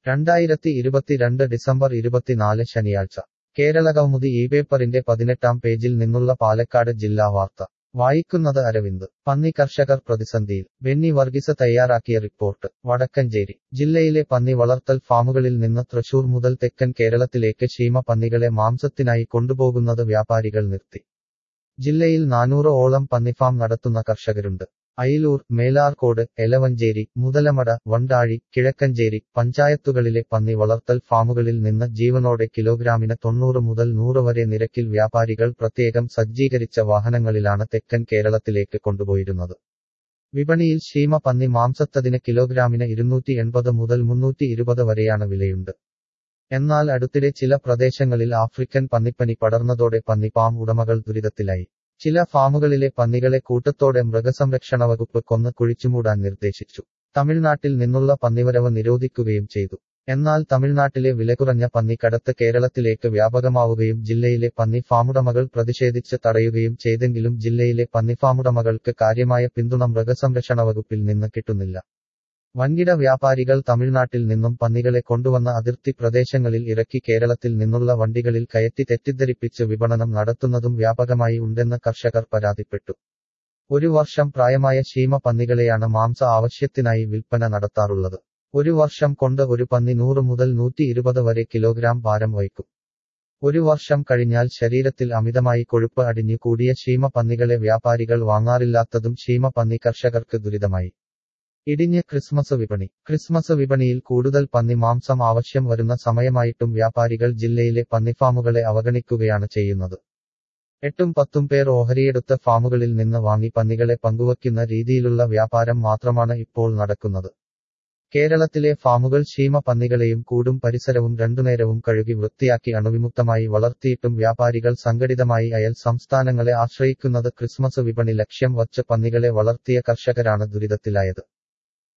രണ്ടായിരത്തി ഇരുപത്തിരണ്ട് ഡിസംബർ ഇരുപത്തിനാല് ശനിയാഴ്ച കേരളകൗമുദി ഈ പേപ്പറിന്റെ പതിനെട്ടാം പേജിൽ നിന്നുള്ള പാലക്കാട് ജില്ലാ വാർത്ത വായിക്കുന്നത് അരവിന്ദ് പന്നി കർഷകർ പ്രതിസന്ധിയിൽ ബെന്നി വർഗീസ് തയ്യാറാക്കിയ റിപ്പോർട്ട് വടക്കഞ്ചേരി ജില്ലയിലെ പന്നി വളർത്തൽ ഫാമുകളിൽ നിന്ന് തൃശൂർ മുതൽ തെക്കൻ കേരളത്തിലേക്ക് ശീമ പന്നികളെ മാംസത്തിനായി കൊണ്ടുപോകുന്നത് വ്യാപാരികൾ നിർത്തി ജില്ലയിൽ നാനൂറ് ഓളം പന്നിഫാം നടത്തുന്ന കർഷകരുണ്ട് അയിലൂർ മേലാർകോട് എലവഞ്ചേരി മുതലമട വണ്ടാഴി കിഴക്കഞ്ചേരി പഞ്ചായത്തുകളിലെ പന്നി വളർത്തൽ ഫാമുകളിൽ നിന്ന് ജീവനോടെ കിലോഗ്രാമിന് തൊണ്ണൂറ് മുതൽ നൂറ് വരെ നിരക്കിൽ വ്യാപാരികൾ പ്രത്യേകം സജ്ജീകരിച്ച വാഹനങ്ങളിലാണ് തെക്കൻ കേരളത്തിലേക്ക് കൊണ്ടുപോയിരുന്നത് വിപണിയിൽ ശീമ പന്നി മാംസത്തതിന് കിലോഗ്രാമിന് ഇരുന്നൂറ്റി എൺപത് മുതൽ മുന്നൂറ്റി ഇരുപത് വരെയാണ് വിലയുണ്ട് എന്നാൽ അടുത്തിടെ ചില പ്രദേശങ്ങളിൽ ആഫ്രിക്കൻ പന്നിപ്പനി പടർന്നതോടെ പന്നിപ്പാം ഉടമകൾ ദുരിതത്തിലായി ചില ഫാമുകളിലെ പന്നികളെ കൂട്ടത്തോടെ മൃഗസംരക്ഷണ വകുപ്പ് കൊന്ന് കുഴിച്ചുമൂടാൻ നിർദ്ദേശിച്ചു തമിഴ്നാട്ടിൽ നിന്നുള്ള പന്നിവരവ് നിരോധിക്കുകയും ചെയ്തു എന്നാൽ തമിഴ്നാട്ടിലെ വിലകുറഞ്ഞ പന്നിക്കടത്ത് കേരളത്തിലേക്ക് വ്യാപകമാവുകയും ജില്ലയിലെ പന്നി ഫാമുടമകൾ പ്രതിഷേധിച്ച് തടയുകയും ചെയ്തെങ്കിലും ജില്ലയിലെ പന്നി ഫാമുടമകൾക്ക് കാര്യമായ പിന്തുണ മൃഗസംരക്ഷണ വകുപ്പിൽ നിന്ന് കിട്ടുന്നില്ല വൻകിട വ്യാപാരികൾ തമിഴ്നാട്ടിൽ നിന്നും പന്നികളെ കൊണ്ടുവന്ന അതിർത്തി പ്രദേശങ്ങളിൽ ഇറക്കി കേരളത്തിൽ നിന്നുള്ള വണ്ടികളിൽ കയറ്റി തെറ്റിദ്ധരിപ്പിച്ച് വിപണനം നടത്തുന്നതും വ്യാപകമായി ഉണ്ടെന്ന് കർഷകർ പരാതിപ്പെട്ടു ഒരു വർഷം പ്രായമായ ശീമ പന്നികളെയാണ് മാംസ ആവശ്യത്തിനായി വിൽപ്പന നടത്താറുള്ളത് ഒരു വർഷം കൊണ്ട് ഒരു പന്നി നൂറ് മുതൽ നൂറ്റി ഇരുപത് വരെ കിലോഗ്രാം ഭാരം വഹിക്കും ഒരു വർഷം കഴിഞ്ഞാൽ ശരീരത്തിൽ അമിതമായി കൊഴുപ്പ് അടിഞ്ഞു കൂടിയ ശീമ പന്നികളെ വ്യാപാരികൾ വാങ്ങാറില്ലാത്തതും ശീമ പന്നി കർഷകർക്ക് ദുരിതമായി ഇടിഞ്ഞ് ക്രിസ്മസ് വിപണി ക്രിസ്മസ് വിപണിയിൽ കൂടുതൽ പന്നി മാംസം ആവശ്യം വരുന്ന സമയമായിട്ടും വ്യാപാരികൾ ജില്ലയിലെ പന്നിഫാമുകളെ അവഗണിക്കുകയാണ് ചെയ്യുന്നത് എട്ടും പത്തും പേർ ഓഹരിയെടുത്ത ഫാമുകളിൽ നിന്ന് വാങ്ങി പന്നികളെ പങ്കുവയ്ക്കുന്ന രീതിയിലുള്ള വ്യാപാരം മാത്രമാണ് ഇപ്പോൾ നടക്കുന്നത് കേരളത്തിലെ ഫാമുകൾ ശീമ പന്നികളെയും കൂടും പരിസരവും രണ്ടുനേരവും കഴുകി വൃത്തിയാക്കി അണുവിമുക്തമായി വളർത്തിയിട്ടും വ്യാപാരികൾ സംഘടിതമായി അയൽ സംസ്ഥാനങ്ങളെ ആശ്രയിക്കുന്നത് ക്രിസ്മസ് വിപണി ലക്ഷ്യം വച്ച് പന്നികളെ വളർത്തിയ കർഷകരാണ് ദുരിതത്തിലായത്